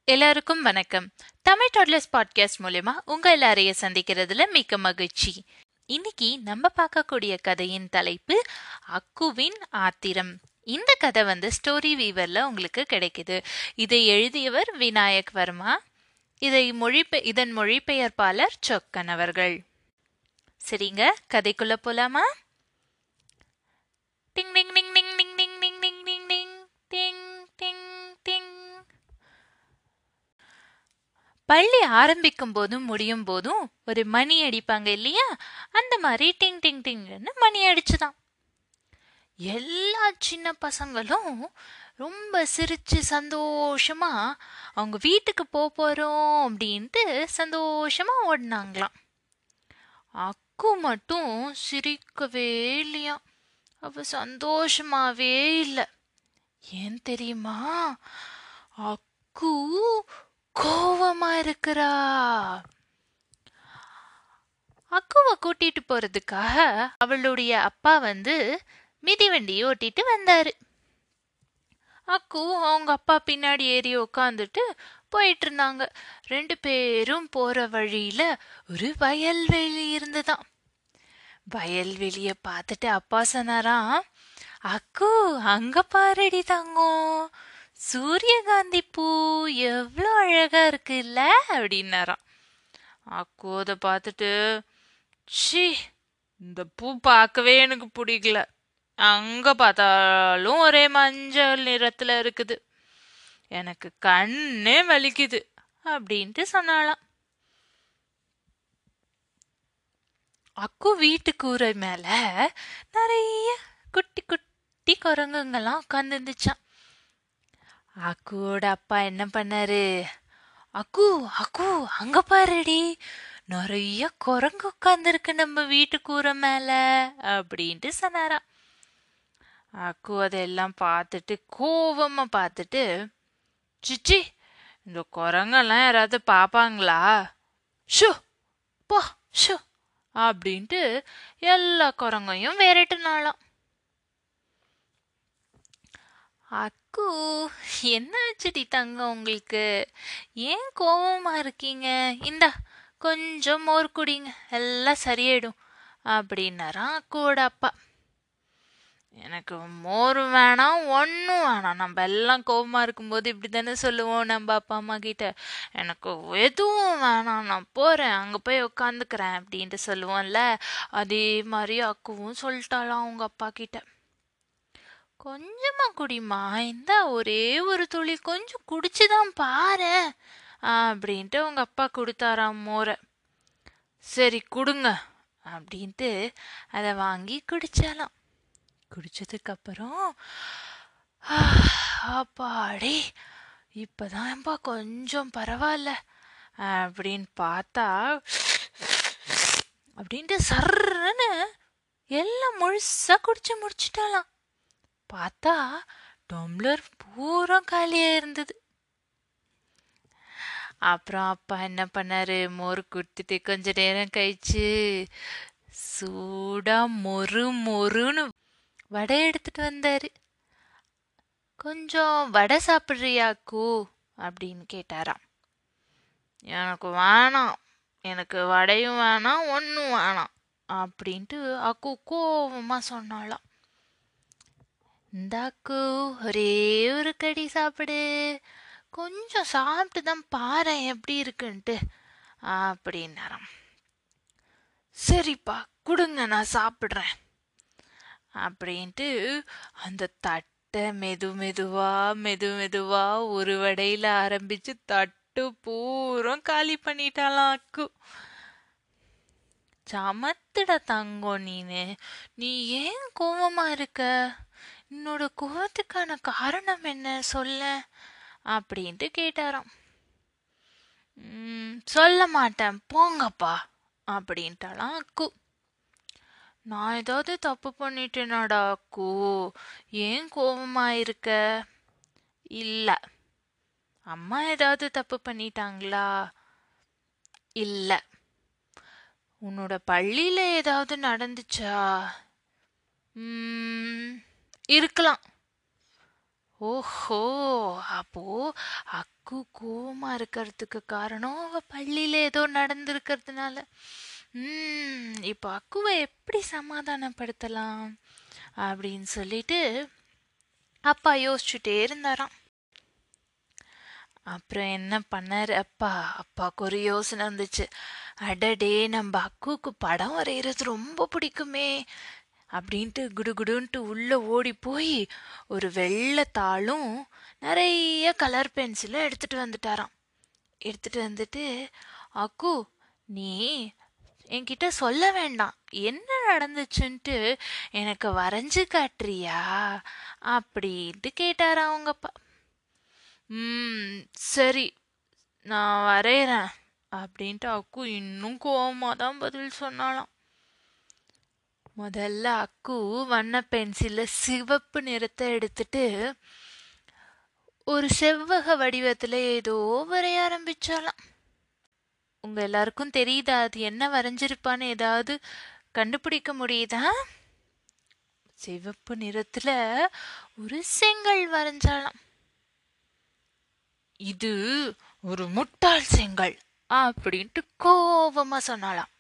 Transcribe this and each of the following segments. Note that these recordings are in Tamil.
எல்லாருக்கும் வணக்கம் தமிழ் டாட்லர்ஸ் பாட்காஸ்ட் மூலயமா உங்க எல்லாரையும் சந்திக்கிறதுல மிக்க மகிழ்ச்சி இன்னைக்கு நம்ம பார்க்கக்கூடிய கதையின் தலைப்பு அக்குவின் ஆத்திரம் இந்த கதை வந்து ஸ்டோரி வீவர்ல உங்களுக்கு கிடைக்குது இதை எழுதியவர் விநாயக் வர்மா இதை மொழிபெ இதன் மொழிபெயர்ப்பாளர் சொக்கன் அவர்கள் சரிங்க கதைக்குள்ள போலாமா டிங் டிங் டிங் டிங் டிங் டிங் டிங் டிங் டிங் டிங் டிங் டிங் டிங் பள்ளி ஆரம்பிக்கும் போதும் முடியும் போதும் ஒரு மணி அடிப்பாங்க இல்லையா அந்த மாதிரி டிங் டிங் டிங்னு மணி அடிச்சுதான் எல்லா சின்ன பசங்களும் ரொம்ப சிரிச்சு சந்தோஷமா அவங்க வீட்டுக்கு போக போறோம் அப்படின்ட்டு சந்தோஷமா ஓடினாங்களாம் அக்கு மட்டும் சிரிக்கவே இல்லையா அவ சந்தோஷமாவே இல்லை ஏன் தெரியுமா அக்கு கோவமா இருக்கிறா அக்குவை கூட்டிட்டு போறதுக்காக அவளுடைய அப்பா வந்து மிதிவண்டியை ஓட்டிட்டு வந்தாரு அக்கு அவங்க அப்பா பின்னாடி ஏறி உக்காந்துட்டு போயிட்டு இருந்தாங்க ரெண்டு பேரும் போற வழியில ஒரு வயல்வெளி இருந்துதான் வயல்வெளிய பார்த்துட்டு அப்பா சொன்னாராம் அக்கு அங்க பாருடி தங்கம் சூரியகாந்தி பூ எவ்வளோ அழகா இருக்குல்ல அப்படின்னாராம் அக்கு அதை பார்த்துட்டு ஷி இந்த பூ பார்க்கவே எனக்கு பிடிக்கல அங்க பார்த்தாலும் ஒரே மஞ்சள் நிறத்துல இருக்குது எனக்கு கண்ணே வலிக்குது அப்படின்ட்டு சொன்னாலாம் அக்கு வீட்டு கூரை மேல நிறைய குட்டி குட்டி குரங்குங்கெல்லாம் உட்காந்து இருந்துச்சான் அக்குவோட அப்பா என்ன பண்ணாரு அக்கு அக்கு அங்க பாருடி நிறைய குரங்கு உட்காந்துருக்கு நம்ம வீட்டு கூரை மேல அப்படின்ட்டு சொன்னாராம் அக்கு அதெல்லாம் பார்த்துட்டு கோவமா பார்த்துட்டு சிச்சி இந்த குரங்கெல்லாம் யாராவது பார்ப்பாங்களா ஷோ போ ஷோ அப்படின்ட்டு எல்லா குரங்கையும் விரட்டுனாலாம் அக்கு என்னாச்சுடி தங்கம் உங்களுக்கு ஏன் கோவமா இருக்கீங்க இந்தா கொஞ்சம் மோர் குடிங்க எல்லாம் சரியாயிடும் அப்படின்னாராம் அக்குவோட அப்பா எனக்கு மோர் வேணாம் ஒன்றும் வேணாம் நம்ம எல்லாம் கோவமா இருக்கும்போது இப்படி தானே சொல்லுவோம் நம்ம அப்பா அம்மா கிட்ட எனக்கு எதுவும் வேணாம் நான் போகிறேன் அங்கே போய் உட்காந்துக்கிறேன் அப்படின்ட்டு சொல்லுவோம்ல அதே மாதிரி அக்குவும் சொல்லிட்டாலாம் அவங்க அப்பா கிட்ட கொஞ்சமா குடிமா இந்த ஒரே ஒரு துளி கொஞ்சம் குடிச்சுதான் பாரு அப்படின்ட்டு உங்க அப்பா கொடுத்தாராம் மோரை சரி கொடுங்க அப்படின்ட்டு அதை வாங்கி குடிச்சாலாம் குடிச்சதுக்கு அப்புறம் அப்பாடி இப்பதான்ப்பா கொஞ்சம் பரவாயில்ல அப்படின்னு பார்த்தா அப்படின்ட்டு சர்ன்னு எல்லாம் முழுசா குடிச்சு முடிச்சிட்டாலாம் பார்த்தா டம்ளர் பூரா காலியா இருந்தது அப்புறம் அப்பா என்ன பண்ணாரு மோர் குடுத்துட்டு கொஞ்ச நேரம் கழிச்சு சூடா மொறு மொறுன்னு வடை எடுத்துட்டு வந்தாரு கொஞ்சம் வடை சாப்பிட்றியாக்கு அப்படின்னு கேட்டாராம் எனக்கு வேணாம் எனக்கு வடையும் வேணாம் ஒன்றும் வேணாம் அப்படின்ட்டு அக்கு கோவமா சொன்னாலாம் இந்தாக்கு ஒரே ஒரு கடி சாப்பிடு கொஞ்சம் சாப்பிட்டு தான் பாரு எப்படி இருக்குன்ட்டு அப்படின்னாராம் சரிப்பா கொடுங்க நான் சாப்பிட்றேன் அப்படின்ட்டு அந்த தட்டை மெது மெதுவா மெது மெதுவா ஒரு வடையில ஆரம்பிச்சு தட்டு பூரம் காலி பண்ணிட்டாலாம் அக்கு சமத்துட தங்கம் நீனு நீ ஏன் கோவமா இருக்க என்னோட கோவத்துக்கான காரணம் என்ன சொல்ல அப்படின்ட்டு கேட்டாராம் சொல்ல மாட்டேன் போங்கப்பா அப்படின்ட்டாலாம் அக்கு நான் ஏதாவது தப்பு பண்ணிட்டேனாடா அக்கு ஏன் கோவமா இருக்க இல்ல அம்மா ஏதாவது தப்பு பண்ணிட்டாங்களா இல்ல உன்னோட பள்ளியில ஏதாவது நடந்துச்சா இருக்கலாம் ஓஹோ அப்போ அக்கு கோவமா இருக்கிறதுக்கு காரணம் அவ பள்ளியில ஏதோ நடந்திருக்கிறதுனால ம் இப்போ அக்குவை எப்படி சமாதானப்படுத்தலாம் அப்படின்னு சொல்லிட்டு அப்பா யோசிச்சுட்டே இருந்தாராம் அப்புறம் என்ன பண்ணாரு அப்பா அப்பாவுக்கு ஒரு யோசனை வந்துச்சு அடடே நம்ம அக்குவுக்கு படம் வரைகிறது ரொம்ப பிடிக்குமே அப்படின்ட்டு குடுகுடுன்ட்டு உள்ள ஓடி போய் ஒரு வெள்ளை தாளும் நிறைய கலர் பென்சிலும் எடுத்துட்டு வந்துட்டாராம் எடுத்துட்டு வந்துட்டு அக்கு நீ என்கிட்ட சொல்ல வேண்டாம் என்ன நடந்துச்சுன்ட்டு எனக்கு வரைஞ்சு காட்டுறியா அப்படின்ட்டு கேட்டாரா அவங்க அப்பா ம் சரி நான் வரைகிறேன் அப்படின்ட்டு அக்கு இன்னும் கோவமாக தான் பதில் சொன்னாலாம் முதல்ல அக்கு வண்ண பென்சிலில் சிவப்பு நிறத்தை எடுத்துட்டு ஒரு செவ்வக வடிவத்தில் ஏதோ வரைய ஆரம்பிச்சாலாம் உங்க எல்லாருக்கும் தெரியுதா அது என்ன வரைஞ்சிருப்பான்னு ஏதாவது கண்டுபிடிக்க முடியுதா சிவப்பு நிறத்துல ஒரு செங்கல் வரைஞ்சாலாம் இது ஒரு முட்டாள் செங்கல் அப்படின்ட்டு கோபமா சொன்னாலாம்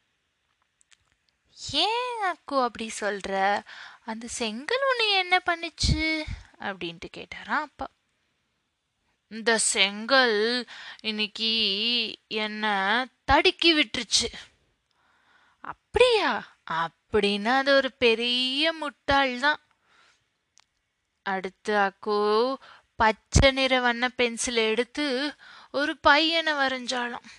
ஏன் அக்கு அப்படி சொல்ற அந்த செங்கல் உன்னை என்ன பண்ணுச்சு அப்படின்ட்டு கேட்டாராம் அப்பா இந்த செங்கல் இன்னைக்கு என்ன தடுக்கி விட்டுருச்சு அப்படியா அப்படின்னா அது ஒரு பெரிய முட்டாள் தான் அடுத்து அக்கோ பச்சை நிற வண்ண பென்சில் எடுத்து ஒரு பையனை வரைஞ்சாலும்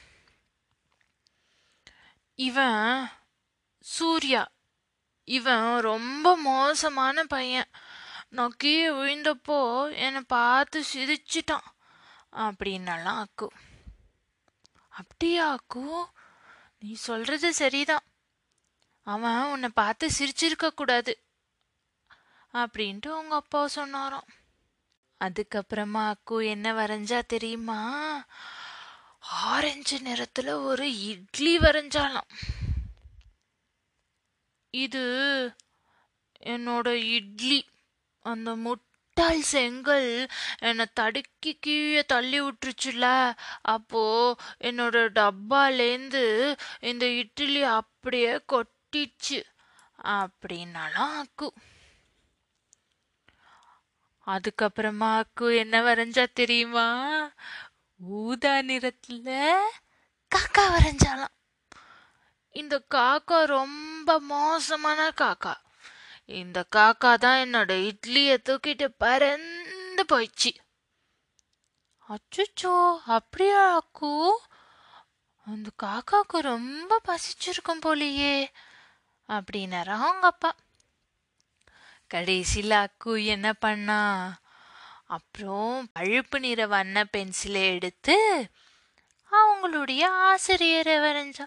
இவன் சூர்யா இவன் ரொம்ப மோசமான பையன் நான் கீழே விழுந்தப்போ என்னை பார்த்து சிரிச்சிட்டான் அப்படின்னலாம் அக்கு அப்படியா அக்கு நீ சொல்றது சரிதான் அவன் உன்னை பார்த்து சிரிச்சிருக்க கூடாது அப்படின்ட்டு உங்க அப்பா சொன்னாராம் அதுக்கப்புறமா அக்கு என்ன வரைஞ்சா தெரியுமா ஆரஞ்சு நிறத்துல ஒரு இட்லி வரைஞ்சாலாம் இது என்னோட இட்லி அந்த முட்டாள் செங்கல் என்னை தடுக்கி கீழே தள்ளி விட்டுருச்சுல அப்போ என்னோட டப்பாலேருந்து இந்த இட்லி அப்படியே கொட்டிச்சு அப்படின்னாலாம் அக்கு அதுக்கப்புறமா அக்கு என்ன வரைஞ்சா தெரியுமா ஊதா நிறத்துல காக்கா வரைஞ்சாலாம் இந்த காக்கா ரொம்ப மோசமான காக்கா இந்த காக்கா தான் என்னோட இட்லியை தூக்கிட்டு பறந்து போயிடுச்சு அச்சோ அப்படியா அக்கு அந்த காக்காவுக்கு ரொம்ப பசிச்சிருக்கும் போலியே அப்படின்னாரா அவங்க அப்பா கடைசியில் அக்கு என்ன பண்ணா அப்புறம் பழுப்பு நிற வண்ண பென்சிலை எடுத்து அவங்களுடைய ஆசிரியரை வரைஞ்சா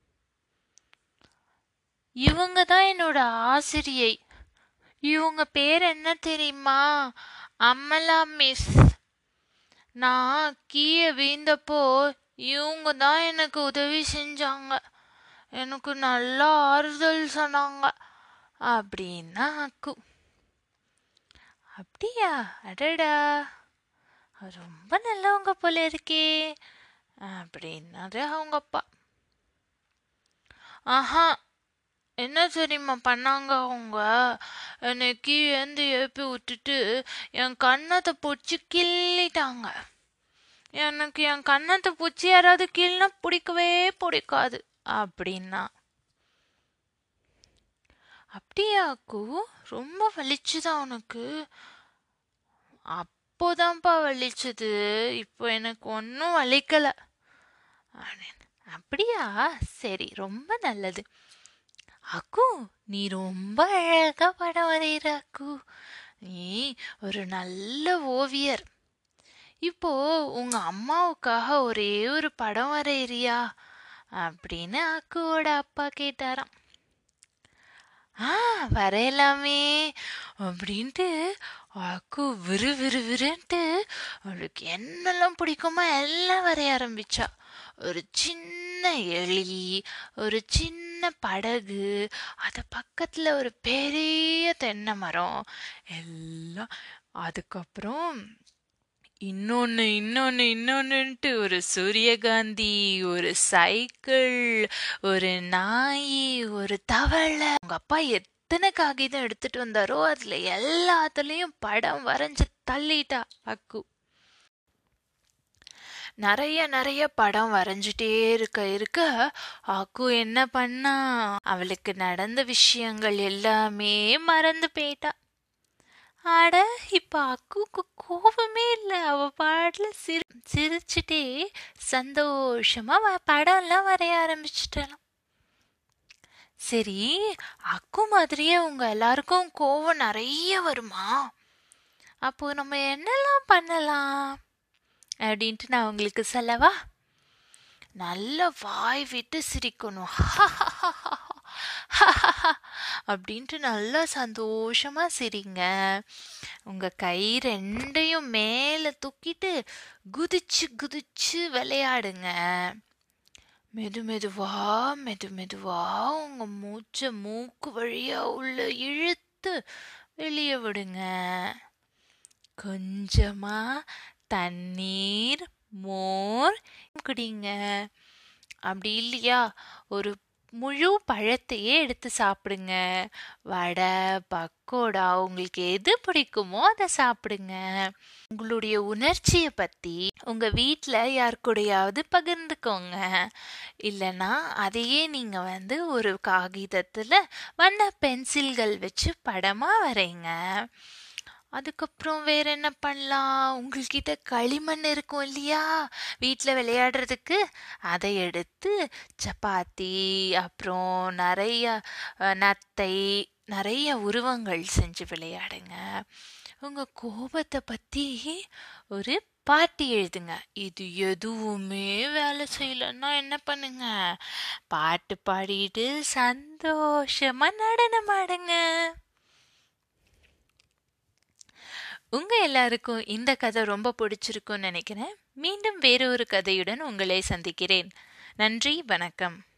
இவங்க தான் என்னோட ஆசிரியை இவங்க பேர் என்ன தெரியுமா அம்மலா மிஸ் நான் கீழே வீழ்ந்தப்போ இவங்க தான் எனக்கு உதவி செஞ்சாங்க எனக்கு நல்லா ஆறுதல் சொன்னாங்க அப்படின்னா அக்கு அப்படியா அடடா ரொம்ப நல்லவங்க போல இருக்கே அப்படின்னாரு அவங்க அப்பா ஆஹா என்ன தெரியுமா பண்ணாங்க அவங்க என்னை கீழேந்து எழுப்பி விட்டுட்டு என் கண்ணத்தை பிடிச்சி கிள்ளிட்டாங்க எனக்கு என் கண்ணத்தை பிடிச்சி யாராவது கிள்னா பிடிக்கவே பிடிக்காது அப்படின்னா அப்படியா அக்கு ரொம்ப வலிச்சுதா உனக்கு அப்போதான்ப்பா வலிச்சது இப்போ எனக்கு ஒன்றும் வலிக்கல அப்படின்னு. அப்படியா சரி ரொம்ப நல்லது அக்கு நீ ரொம்ப அழகா படம் வரைகிற அக்கு நீ ஒரு நல்ல ஓவியர் இப்போ உங்க அம்மாவுக்காக ஒரே ஒரு படம் வரையறியா அப்படின்னு அக்குவோட அப்பா கேட்டாராம் ஆ வரையலாமே அப்படின்ட்டு அக்கு விறு விறு விறுன்ட்டு அவளுக்கு என்னெல்லாம் பிடிக்குமோ எல்லாம் வரைய ஆரம்பிச்சா ஒரு சின்ன எலி ஒரு சின்ன படகு அது பக்கத்துல ஒரு பெரிய தென்னை மரம் எல்லாம் அதுக்கப்புறம் இன்னொன்னு இன்னொன்னு இன்னொன்னுன்ட்டு ஒரு சூரியகாந்தி ஒரு சைக்கிள் ஒரு நாய் ஒரு தவளை உங்க அப்பா எத்தனை காகிதம் எடுத்துட்டு வந்தாரோ அதுல எல்லாத்துலயும் படம் வரைஞ்சு தள்ளிட்டா அக்கு நிறைய நிறைய படம் வரைஞ்சிட்டே இருக்க இருக்க அக்கு என்ன பண்ணா அவளுக்கு நடந்த விஷயங்கள் எல்லாமே மறந்து போயிட்டா அட இப்ப அக்குக்கு கோபமே இல்லை அவ பாட்டுல சிரி சிரிச்சுட்டே சந்தோஷமா வ- படம்லாம் வரைய ஆரம்பிச்சிட்டலாம் சரி அக்கு மாதிரியே உங்க எல்லாருக்கும் கோவம் நிறைய வருமா அப்போ நம்ம என்னெல்லாம் பண்ணலாம் அப்படின்ட்டு நான் உங்களுக்கு சொல்லவா நல்ல வாய் விட்டு சிரிக்கணும் அப்படின்ட்டு நல்லா சந்தோஷமா சிரிங்க உங்க கை ரெண்டையும் மேலே தூக்கிட்டு குதிச்சு குதிச்சு விளையாடுங்க மெது மெதுவா மெது மெதுவா உங்க மூச்சை மூக்கு வழியா உள்ள இழுத்து வெளியே விடுங்க கொஞ்சமா தண்ணீர் மோர் குடிங்க அப்படி இல்லையா ஒரு முழு பழத்தையே எடுத்து சாப்பிடுங்க வடை பக்கோடா உங்களுக்கு எது பிடிக்குமோ அதை சாப்பிடுங்க உங்களுடைய உணர்ச்சியை பற்றி உங்கள் வீட்டில் யார் கூடயாவது பகிர்ந்துக்கோங்க இல்லைன்னா அதையே நீங்கள் வந்து ஒரு காகிதத்தில் வண்ண பென்சில்கள் வச்சு படமாக வரைங்க அதுக்கப்புறம் வேற என்ன பண்ணலாம் உங்கள்கிட்ட களிமண் இருக்கும் இல்லையா வீட்டில் விளையாடுறதுக்கு அதை எடுத்து சப்பாத்தி அப்புறம் நிறைய அஹ், நத்தை நிறைய உருவங்கள் செஞ்சு விளையாடுங்க உங்கள் கோபத்தை பற்றி ஒரு பாட்டி எழுதுங்க இது எதுவுமே வேலை செய்யலைன்னா என்ன பண்ணுங்க பாட்டு பாடிட்டு சந்தோஷமா நடனம் ஆடுங்க உங்க எல்லாருக்கும் இந்த கதை ரொம்ப பிடிச்சிருக்கும்னு நினைக்கிறேன் மீண்டும் வேறொரு கதையுடன் உங்களை சந்திக்கிறேன் நன்றி வணக்கம்